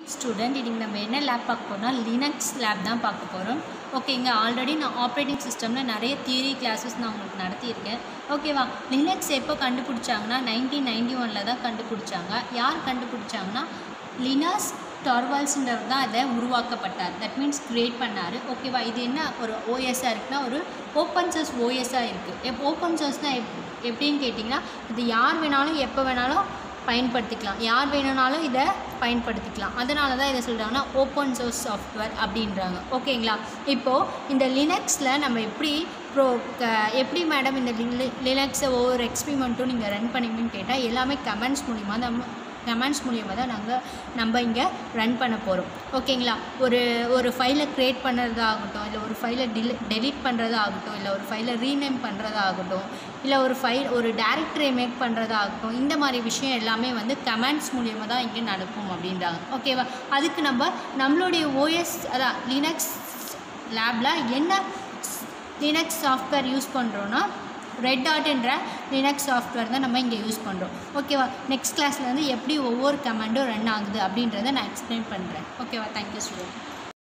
student இன்றைக்கி நம்ம என்ன லேப் பார்க்க போறோம்னா லினக்ஸ் லேப் தான் பார்க்க போகிறோம் ஓகேங்க ஆல்ரெடி நான் ஆப்ரேட்டிங் சிஸ்டமில் நிறைய தியரி கிளாஸஸ் நான் உங்களுக்கு நடத்தியிருக்கேன் ஓகேவா லினக்ஸ் எப்போ கண்டுபிடிச்சாங்கன்னா நைன்டீன் நைன்டி ஒனில் தான் கண்டுபிடிச்சாங்க யார் கண்டுபிடிச்சாங்கன்னா லினாஸ் டார்வால்ஸ்ன்றவர் தான் அதை உருவாக்கப்பட்டார் தட் மீன்ஸ் கிரியேட் பண்ணார் ஓகேவா இது என்ன ஒரு ஓஎஸ்ஸாக இருக்குன்னா ஒரு ஓப்பன் சோர்ஸ் ஓஎஸ்ஸாக இருக்குது எப் ஓப்பன் சோர்ஸ்னால் எப் எப்படின்னு கேட்டிங்கன்னா இது யார் வேணாலும் எப்போ வேணாலும் பயன்படுத்திக்கலாம் யார் வேணும்னாலும் இதை பயன்படுத்திக்கலாம் அதனால தான் இதை சொல்கிறாங்கன்னா ஓப்பன் சோர்ஸ் சாஃப்ட்வேர் அப்படின்றாங்க ஓகேங்களா இப்போது இந்த லினக்ஸில் நம்ம எப்படி ப்ரோ க- எப்படி மேடம் இந்த லினக்ஸை ஒவ்வொரு எக்ஸ்பிரிமெண்ட்டும் நீங்கள் ரன் பண்ணுவீங்கன்னு கேட்டால் எல்லாமே கமெண்ட்ஸ் மூலிமா நம்ம கமெண்ட்ஸ் மூலியமாக தான் நாங்கள் நம்ம இங்கே ரன் பண்ண போகிறோம் ஓகேங்களா ஒரு ஒரு ஃபைலை க்ரியேட் பண்ணுறதாகட்டும் இல்லை ஒரு ஃபைலை டிலி டெலீட் பண்ணுறதாகட்டும் இல்லை ஒரு ஃபைலை ரீநேம் பண்ணுறதாகட்டும் இல்லை ஒரு ஃபைல் ஒரு டேரக்டரை மேக் பண்ணுறதாகட்டும் இந்த மாதிரி விஷயம் எல்லாமே வந்து கமெண்ட்ஸ் மூலியமாக தான் இங்கே நடக்கும் அப்படின்றாங்க ஓகேவா அதுக்கு நம்ம நம்மளுடைய ஓஎஸ் அதான் லினக்ஸ் லேபில் என்ன லினக்ஸ் சாஃப்ட்வேர் யூஸ் பண்ணுறோன்னா ரெட் டாட் என்ற லினக்ஸ் சாஃப்ட்வேர் தான் நம்ம இங்கே யூஸ் பண்ணுறோம் ஓகேவா நெக்ஸ்ட் கிளாஸில் வந்து எப்படி ஒவ்வொரு கமாண்டும் ரன் ஆகுது அப்படின்றத நான் எக்ஸ்பிளைன் பண்ணுறேன் ஓகேவா தேங்க்யூ ஸ்டூடெண்ட்